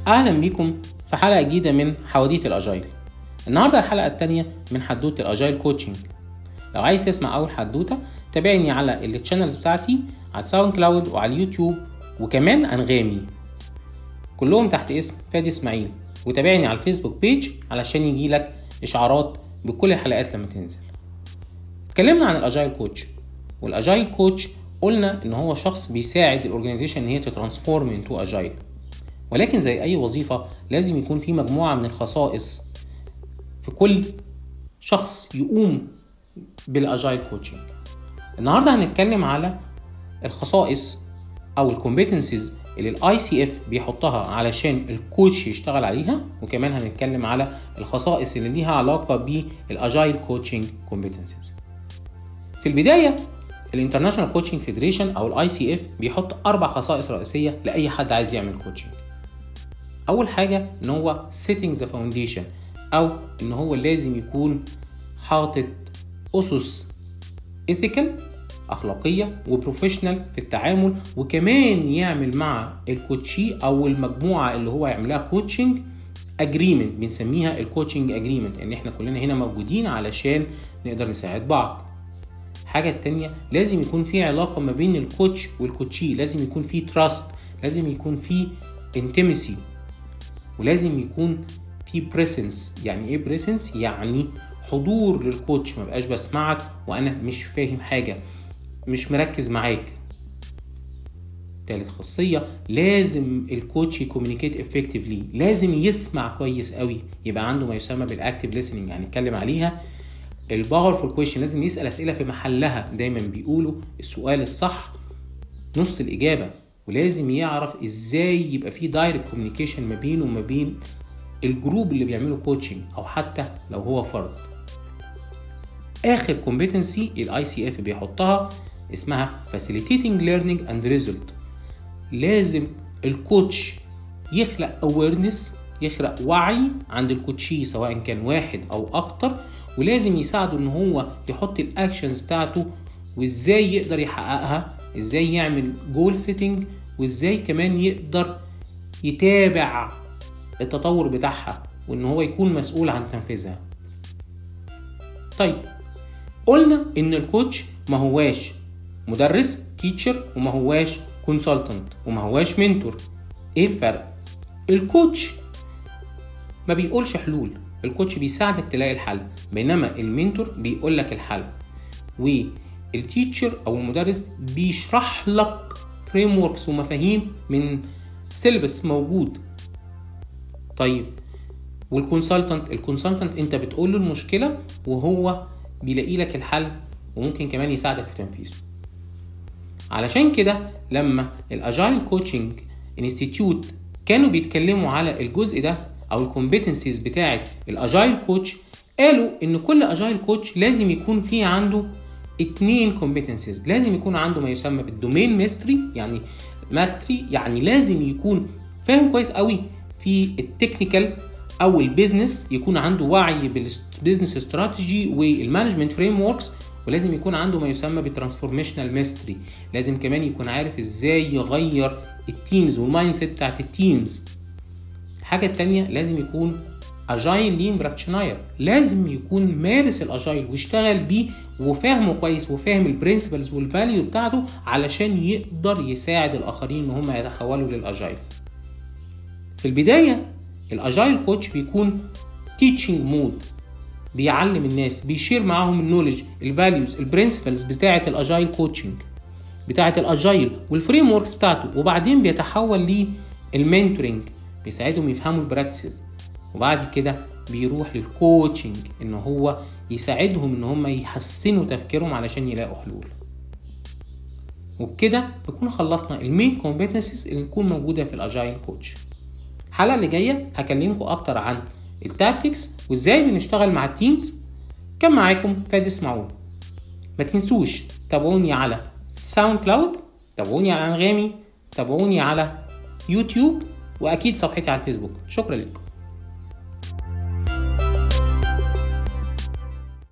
اهلا بيكم في حلقه جديده من حواديت الاجايل النهارده الحلقه الثانيه من حدوته الاجايل كوتشنج لو عايز تسمع اول حدوته تابعني على التشانلز بتاعتي على الساوند كلاود وعلى اليوتيوب وكمان انغامي كلهم تحت اسم فادي اسماعيل وتابعني على الفيسبوك بيج علشان يجيلك اشعارات بكل الحلقات لما تنزل اتكلمنا عن الاجايل كوتش والاجايل كوتش قلنا ان هو شخص بيساعد الاورجانيزيشن ان هي تترانسفورم انتو اجايل ولكن زي اي وظيفه لازم يكون في مجموعه من الخصائص في كل شخص يقوم بالاجايل كوتشنج النهارده هنتكلم على الخصائص او الكومبيتنسز اللي الاي سي اف بيحطها علشان الكوتش يشتغل عليها وكمان هنتكلم على الخصائص اللي ليها علاقه بالاجايل كوتشنج كومبيتنسز في البدايه الانترناشونال كوتشنج فيدريشن او الاي سي اف بيحط اربع خصائص رئيسيه لاي حد عايز يعمل كوتشنج اول حاجه ان هو setting the foundation او ان هو لازم يكون حاطط اسس ethical اخلاقيه وبروفيشنال في التعامل وكمان يعمل مع الكوتشي او المجموعه اللي هو يعملها كوتشنج اجريمنت بنسميها الكوتشنج اجريمنت ان احنا كلنا هنا موجودين علشان نقدر نساعد بعض الحاجه التانية لازم يكون في علاقه ما بين الكوتش والكوتشي لازم يكون في تراست لازم يكون في انتمسي ولازم يكون في بريسنس يعني ايه بريسنس يعني حضور للكوتش ما بقاش بسمعك وانا مش فاهم حاجه مش مركز معاك تالت خاصية لازم الكوتش يكومينيكيت افكتفلي لازم يسمع كويس قوي يبقى عنده ما يسمى بالاكتف listening يعني نتكلم عليها الباورفول كويشن لازم يسال اسئله في محلها دايما بيقولوا السؤال الصح نص الاجابه ولازم يعرف ازاي يبقى في دايركت كوميونيكيشن ما بينه وما بين الجروب اللي بيعملوا كوتشنج او حتى لو هو فرد اخر كومبيتنسي الاي سي اف بيحطها اسمها facilitating learning and result لازم الكوتش يخلق awareness يخلق وعي عند الكوتشي سواء كان واحد او اكتر ولازم يساعده ان هو يحط الاكشنز بتاعته وازاي يقدر يحققها ازاي يعمل جول سيتنج وازاي كمان يقدر يتابع التطور بتاعها وان هو يكون مسؤول عن تنفيذها طيب قلنا ان الكوتش ما هواش مدرس تيتشر وما هواش كونسلتنت وما هواش منتور ايه الفرق الكوتش ما بيقولش حلول الكوتش بيساعدك تلاقي الحل بينما المنتور بيقول لك الحل والتيتشر او المدرس بيشرح لك فريم وركس ومفاهيم من سيلبس موجود طيب والكونسلتنت الكونسلتنت انت بتقول له المشكله وهو بيلاقي لك الحل وممكن كمان يساعدك في تنفيذه علشان كده لما الاجايل كوتشنج انستيتيوت كانوا بيتكلموا على الجزء ده او الكومبيتنسيز بتاعه الاجايل كوتش قالوا ان كل اجايل كوتش لازم يكون فيه عنده اتنين كومبيتنسيز لازم يكون عنده ما يسمى بالدومين ميستري يعني ماستري يعني لازم يكون فاهم كويس قوي في التكنيكال او البيزنس يكون عنده وعي بالبيزنس استراتيجي والمانجمنت فريم وركس ولازم يكون عنده ما يسمى بترانسفورميشنال ميستري لازم كمان يكون عارف ازاي يغير التيمز والمايند سيت بتاعت التيمز الحاجة التانية لازم يكون اجايل لين براكشناير لازم يكون مارس الاجايل واشتغل بيه وفاهمه كويس وفاهم البرنسبلز والفاليو بتاعته علشان يقدر يساعد الاخرين ان هم يتحولوا للاجايل في البداية الاجايل كوتش بيكون تيتشنج مود بيعلم الناس بيشير معاهم النولج الفاليوز البرنسبلز بتاعه الاجايل كوتشنج بتاعه الاجايل والفريم وركس بتاعته وبعدين بيتحول للمنتورنج بيساعدهم يفهموا البراكتسز وبعد كده بيروح للكوتشنج ان هو يساعدهم ان هم يحسنوا تفكيرهم علشان يلاقوا حلول وبكده نكون خلصنا المين كومبيتنسز اللي تكون موجوده في الاجايل كوتش الحلقه اللي جايه هكلمكم اكتر عن التاكتكس وازاي بنشتغل مع التيمز كان معاكم فادي اسمعون ما تنسوش تابعوني على ساوند كلاود تابعوني على انغامي تابعوني على يوتيوب واكيد صفحتي على الفيسبوك شكرا لكم